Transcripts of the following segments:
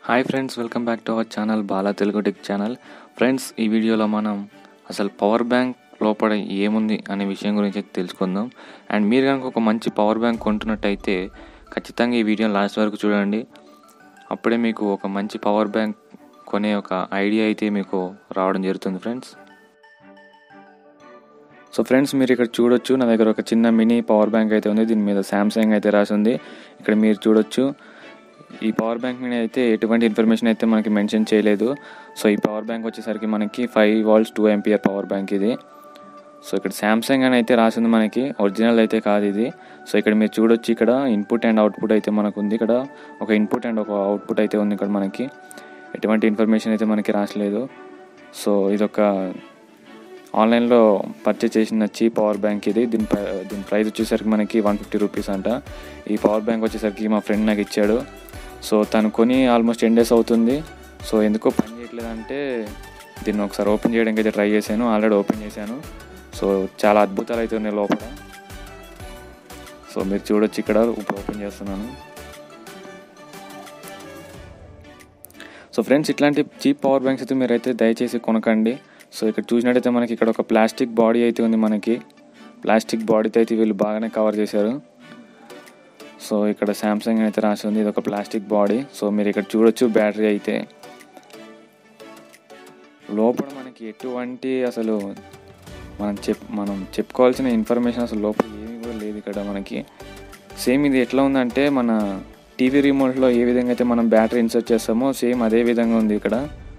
hi friends welcome back to our channel Bala Telugu tech channel friends ఈ వీడియోలో మనం అసలు పవర్ బ్యాంక్ లోపల ఏముంది అనే విషయం గురించి అయితే తెలుసుకుందాం అండ్ మీరు కనుక ఒక మంచి పవర్ బ్యాంక్ కొంటున్నట్టయితే ఖచ్చితంగా ఈ వీడియో లాస్ట్ వరకు చూడండి అప్పుడే మీకు ఒక మంచి పవర్ బ్యాంక్ కొనే ఒక ఐడియా అయితే మీకు రావడం జరుగుతుంది ఫ్రెండ్స్ సో ఫ్రెండ్స్ మీరు ఇక్కడ చూడొచ్చు నా దగ్గర ఒక చిన్న మినీ పవర్ బ్యాంక్ అయితే ఉంది దీని మీద శాంసంగ్ అయితే రాసి ఉంది ఇక్కడ మీరు చూడొచ్చు ఈ పవర్ బ్యాంక్ మీద అయితే ఎటువంటి ఇన్ఫర్మేషన్ అయితే మనకి మెన్షన్ చేయలేదు సో ఈ పవర్ బ్యాంక్ వచ్చేసరికి మనకి five volts two ampere power bank ఇది సో ఇక్కడ శాంసంగ్ అని అయితే రాసింది మనకి ఒరిజినల్ అయితే కాదు ఇది సో ఇక్కడ మీరు చూడొచ్చు ఇక్కడ ఇన్పుట్ అండ్ అవుట్పుట్ అయితే మనకు ఉంది ఇక్కడ ఒక ఇన్పుట్ అండ్ ఒక అవుట్పుట్ అయితే ఉంది ఇక్కడ మనకి ఎటువంటి ఇన్ఫర్మేషన్ అయితే మనకి రాసలేదు సో ఇదొక ఆన్లైన్లో పర్చేస్ చేసిన చీప్ పవర్ బ్యాంక్ ఇది దీని ప్ర- దీని ప్రైస్ వచ్చేసరికి మనకి వన్ ఫిఫ్టీ రూపీస్ అంట ఈ పవర్ బ్యాంక్ వచ్చేసరికి మా ఫ్రెండ్ నాకు ఇచ్చాడు సో తను కొని ఆల్మోస్ట్ టెన్ డేస్ అవుతుంది సో ఎందుకో పని చేయట్లేదు అంటే దీన్ని ఒకసారి ఓపెన్ చేయడానికి అయితే ట్రై చేశాను ఆల్రెడీ ఓపెన్ చేశాను సో చాలా అద్భుతాలు అయితే ఉన్నాయి లోపల సో మీరు చూడొచ్చు ఇక్కడ ఇప్పుడు ఓపెన్ చేస్తున్నాను సో ఫ్రెండ్స్ ఇట్లాంటి చీప్ పవర్ బ్యాంక్స్ అయితే మీరైతే దయచేసి కొనకండి సో ఇక్కడ చూసినట్టయితే మనకి ఇక్కడ ఒక ప్లాస్టిక్ బాడీ అయితే ఉంది మనకి ప్లాస్టిక్ బాడీతో అయితే వీళ్ళు బాగానే కవర్ చేశారు సో ఇక్కడ శాంసంగ్ అయితే రాసి ఉంది ఇది ఒక ప్లాస్టిక్ బాడీ సో మీరు ఇక్కడ చూడొచ్చు బ్యాటరీ అయితే లోపల మనకి ఎటువంటి అసలు మనం చెప్ మనం చెప్పుకోవాల్సిన ఇన్ఫర్మేషన్ అసలు లోపల ఏమీ కూడా లేదు ఇక్కడ మనకి సేమ్ ఇది ఎట్లా ఉందంటే మన టీవీ రిమోట్లో ఏ విధంగా అయితే మనం బ్యాటరీ ఇన్సర్ట్ చేస్తామో సేమ్ అదే విధంగా ఉంది ఇక్కడ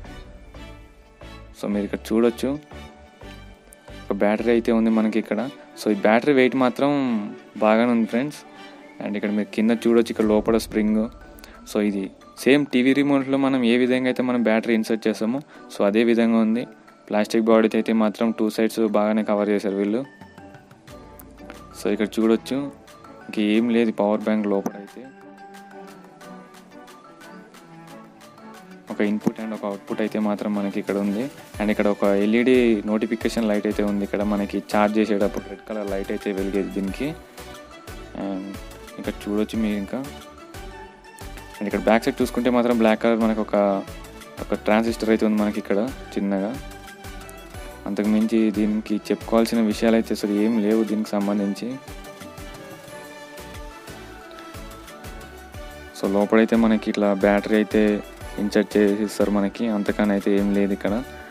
సో మీరు ఇక్కడ చూడొచ్చు ఒక బ్యాటరీ అయితే ఉంది మనకి ఇక్కడ సో ఈ బ్యాటరీ వెయిట్ మాత్రం బాగానే ఉంది ఫ్రెండ్స్ అండ్ ఇక్కడ మీరు కింద చూడొచ్చు ఇక్కడ లోపల స్ప్రింగ్ సో ఇది సేమ్ టీవీ రిమోట్లో మనం ఏ విధంగా అయితే మనం బ్యాటరీ ఇన్సర్ట్ చేస్తామో సో అదే విధంగా ఉంది ప్లాస్టిక్ బాడీ అయితే మాత్రం టూ సైడ్స్ బాగానే కవర్ చేశారు వీళ్ళు సో ఇక్కడ చూడొచ్చు ఇంకేం లేదు పవర్ బ్యాంక్ లోపల అయితే ఒక ఇన్పుట్ అండ్ ఒక అవుట్పుట్ అయితే మాత్రం మనకి ఇక్కడ ఉంది అండ్ ఇక్కడ ఒక ఎల్ఈడి నోటిఫికేషన్ లైట్ అయితే ఉంది ఇక్కడ మనకి ఛార్జ్ చేసేటప్పుడు రెడ్ కలర్ లైట్ అయితే వెలిగేది దీనికి అండ్ ఇక్కడ చూడొచ్చు మీరు ఇంకా అండ్ ఇక్కడ బ్యాక్ సైడ్ చూసుకుంటే మాత్రం బ్లాక్ కలర్ మనకు ఒక ఒక ట్రాన్సిస్టర్ అయితే ఉంది మనకి ఇక్కడ చిన్నగా అంతకు మించి దీనికి చెప్పుకోవాల్సిన విషయాలు అయితే అసలు ఏం లేవు దీనికి సంబంధించి సో లోపలైతే మనకి ఇట్లా బ్యాటరీ అయితే ఇన్సర్ట్ చేసి ఇస్తారు మనకి అంతకని అయితే ఏం లేదు ఇక్కడ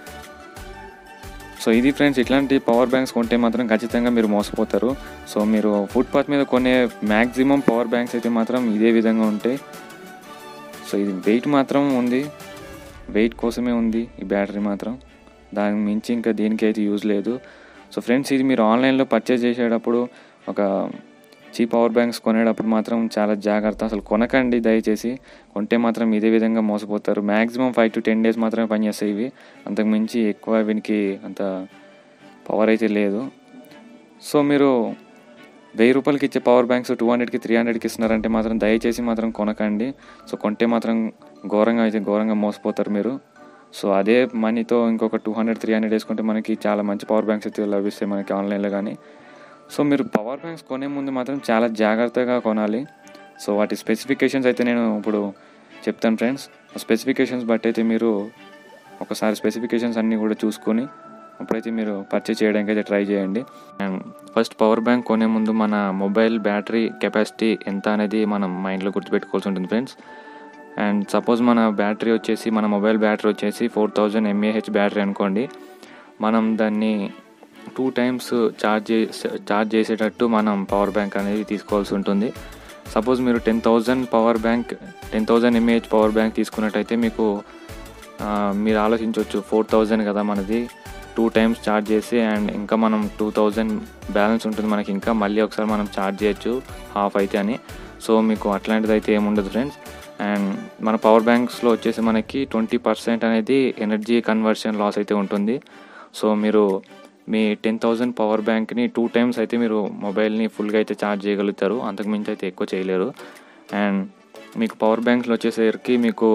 సో ఇది ఫ్రెండ్స్ ఇట్లాంటి పవర్ బ్యాంక్స్ కొంటే మాత్రం ఖచ్చితంగా మీరు మోసపోతారు సో మీరు ఫుట్పాత్ మీద కొనే మ్యాక్సిమం పవర్ బ్యాంక్స్ అయితే మాత్రం ఇదే విధంగా ఉంటాయి సో ఇది వెయిట్ మాత్రం ఉంది వెయిట్ కోసమే ఉంది ఈ బ్యాటరీ మాత్రం దానికి మించి ఇంకా దీనికి అయితే యూజ్ లేదు సో ఫ్రెండ్స్ ఇది మీరు ఆన్లైన్లో పర్చేజ్ చేసేటప్పుడు ఒక చీప్ పవర్ బ్యాంక్స్ కొనేటప్పుడు మాత్రం చాలా జాగ్రత్త అసలు కొనకండి దయచేసి కొంటే మాత్రం ఇదే విధంగా మోసపోతారు maximum five to ten days మాత్రమే పనిచేస్తాయి ఇవి అంతకు మించి ఎక్కువ వీనికి అంత పవర్ అయితే లేదు సో మీరు వెయ్యి రూపాయలకి ఇచ్చే పవర్ బ్యాంక్స్ టూ హండ్రెడ్కి త్రీ హండ్రెడ్కి ఇస్తున్నారంటే మాత్రం దయచేసి మాత్రం కొనకండి సో కొంటే మాత్రం ఘోరంగా అయితే ఘోరంగా మోసపోతారు మీరు సో అదే మనీతో ఇంకొక టూ హండ్రెడ్ త్రీ హండ్రెడ్ వేసుకుంటే మనకి చాలా మంచి పవర్ బ్యాంక్స్ అయితే లభిస్తాయి మనకి ఆన్లైన్లో కానీ సో మీరు పవర్ బ్యాంక్స్ కొనే ముందు మాత్రం చాలా జాగ్రత్తగా కొనాలి సో వాటి స్పెసిఫికేషన్స్ అయితే నేను ఇప్పుడు చెప్తాను ఫ్రెండ్స్ స్పెసిఫికేషన్స్ బట్టి అయితే మీరు ఒకసారి స్పెసిఫికేషన్స్ అన్నీ కూడా చూసుకొని అప్పుడైతే మీరు పర్చేస్ చేయడానికి అయితే ట్రై చేయండి అండ్ ఫస్ట్ పవర్ బ్యాంక్ కొనే ముందు మన మొబైల్ బ్యాటరీ కెపాసిటీ ఎంత అనేది మనం మైండ్లో గుర్తుపెట్టుకోవాల్సి ఉంటుంది ఫ్రెండ్స్ అండ్ సపోజ్ మన బ్యాటరీ వచ్చేసి మన మొబైల్ బ్యాటరీ వచ్చేసి ఫోర్ థౌజండ్ ఎంఏహెచ్ బ్యాటరీ అనుకోండి మనం దాన్ని టూ టైమ్స్ ఛార్జ్ ఛార్జ్ చేసేటట్టు మనం పవర్ బ్యాంక్ అనేది తీసుకోవాల్సి ఉంటుంది సపోజ్ మీరు ten thousand power bank ten thousand mAh power bank తీసుకున్నట్టయితే మీకు ఆ, మీరు ఆలోచించవచ్చు ఫోర్ థౌజండ్ కదా మనది టూ టైమ్స్ ఛార్జ్ చేసి అండ్ ఇంకా మనం టూ థౌజండ్ బ్యాలెన్స్ ఉంటుంది మనకి ఇంకా మళ్ళీ ఒకసారి మనం ఛార్జ్ చేయొచ్చు హాఫ్ అయితే అని సో మీకు అట్లాంటిది అయితే ఏముండదు ఫ్రెండ్స్ అండ్ మన పవర్ బ్యాంక్స్లో వచ్చేసి మనకి ట్వంటీ పర్సెంట్ అనేది ఎనర్జీ కన్వర్షన్ లాస్ అయితే ఉంటుంది సో మీరు మీ టెన్ థౌజండ్ పవర్ బ్యాంక్ని టూ టైమ్స్ అయితే మీరు మొబైల్ని ఫుల్గా అయితే ఛార్జ్ చేయగలుగుతారు అంతకు మించి అయితే ఎక్కువ చేయలేరు అండ్ మీకు పవర్ బ్యాంక్స్లో వచ్చేసరికి మీకు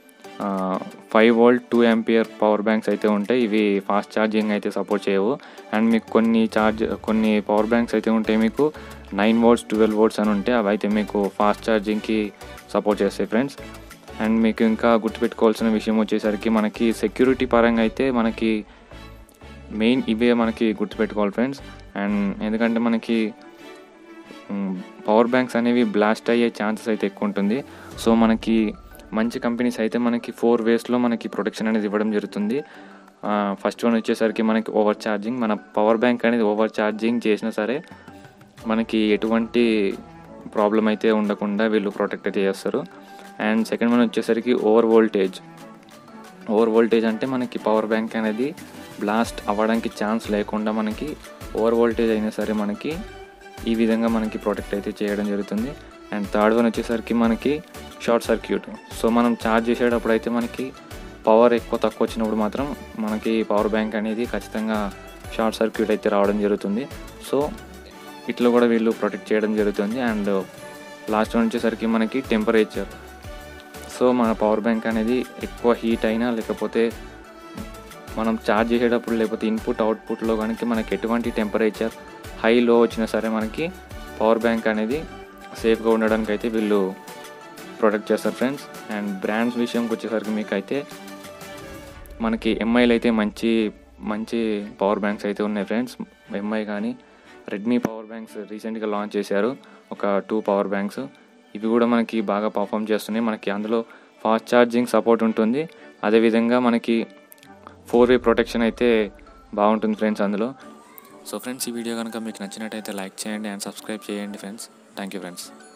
five volt two ampere power banks అయితే ఉంటాయి ఇవి ఫాస్ట్ ఛార్జింగ్ అయితే సపోర్ట్ చేయవు అండ్ మీకు కొన్ని ఛార్జ్ కొన్ని పవర్ బ్యాంక్స్ అయితే ఉంటాయి మీకు నైన్ వోల్ట్స్ ట్వెల్వ్ వోల్ట్స్ అని ఉంటాయి అవి అయితే మీకు ఫాస్ట్ ఛార్జింగ్కి సపోర్ట్ చేస్తాయి ఫ్రెండ్స్ అండ్ మీకు ఇంకా గుర్తుపెట్టుకోవాల్సిన విషయం వచ్చేసరికి మనకి సెక్యూరిటీ పరంగా అయితే మనకి మెయిన్ ఇవే మనకి గుర్తుపెట్టుకోవాలి ఫ్రెండ్స్ అండ్ ఎందుకంటే మనకి పవర్ బ్యాంక్స్ అనేవి బ్లాస్ట్ అయ్యే ఛాన్సెస్ అయితే ఎక్కువ ఉంటుంది సో మనకి మంచి కంపెనీస్ అయితే మనకి ఫోర్ వేస్లో మనకి ప్రొటెక్షన్ అనేది ఇవ్వడం జరుగుతుంది ఫస్ట్ వన్ వచ్చేసరికి మనకి ఓవర్ ఛార్జింగ్ మన పవర్ బ్యాంక్ అనేది ఓవర్ ఛార్జింగ్ చేసినా సరే మనకి ఎటువంటి ప్రాబ్లం అయితే ఉండకుండా వీళ్ళు ప్రొటెక్ట్ అయితే చేస్తారు అండ్ సెకండ్ వన్ వచ్చేసరికి ఓవర్ వోల్టేజ్ ఓవర్ వోల్టేజ్ అంటే మనకి పవర్ బ్యాంక్ అనేది బ్లాస్ట్ అవ్వడానికి ఛాన్స్ లేకుండా మనకి ఓవర్ వోల్టేజ్ అయినా సరే మనకి ఈ విధంగా మనకి ప్రొటెక్ట్ అయితే చేయడం జరుగుతుంది అండ్ థర్డ్ వన్ వచ్చేసరికి మనకి షార్ట్ సర్క్యూట్ సో మనం ఛార్జ్ చేసేటప్పుడు అయితే మనకి పవర్ ఎక్కువ తక్కువ వచ్చినప్పుడు మాత్రం మనకి పవర్ బ్యాంక్ అనేది ఖచ్చితంగా షార్ట్ సర్క్యూట్ అయితే రావడం జరుగుతుంది సో ఇట్లా కూడా వీళ్ళు ప్రొటెక్ట్ చేయడం జరుగుతుంది అండ్ లాస్ట్ వన్ వచ్చేసరికి మనకి టెంపరేచర్ సో మన పవర్ బ్యాంక్ అనేది ఎక్కువ హీట్ అయినా లేకపోతే మనం ఛార్జ్ చేసేటప్పుడు లేకపోతే ఇన్పుట్ అవుట్పుట్లో కనుక మనకి ఎటువంటి టెంపరేచర్ హై లో వచ్చినా సరే మనకి పవర్ బ్యాంక్ అనేది సేఫ్గా ఉండడానికి అయితే వీళ్ళు ప్రొటెక్ట్ చేస్తారు ఫ్రెండ్స్ అండ్ బ్రాండ్స్ విషయంకి వచ్చేసరికి మీకు అయితే మనకి ఎంఐలు అయితే మంచి మంచి పవర్ బ్యాంక్స్ అయితే ఉన్నాయి ఫ్రెండ్స్ ఎంఐ కానీ రెడ్మీ పవర్ బ్యాంక్స్ రీసెంట్గా లాంచ్ చేశారు ఒక టూ పవర్ బ్యాంక్స్ ఇవి కూడా మనకి బాగా పర్ఫామ్ చేస్తున్నాయి మనకి అందులో ఫాస్ట్ ఛార్జింగ్ సపోర్ట్ ఉంటుంది అదేవిధంగా మనకి ఫోర్ వే ప్రొటెక్షన్ అయితే బాగుంటుంది ఫ్రెండ్స్ అందులో సో ఫ్రెండ్స్ ఈ వీడియో కనుక మీకు నచ్చినట్టయితే లైక్ చేయండి అండ్ సబ్స్క్రైబ్ చేయండి ఫ్రెండ్స్ థ్యాంక్ యూ ఫ్రెండ్స్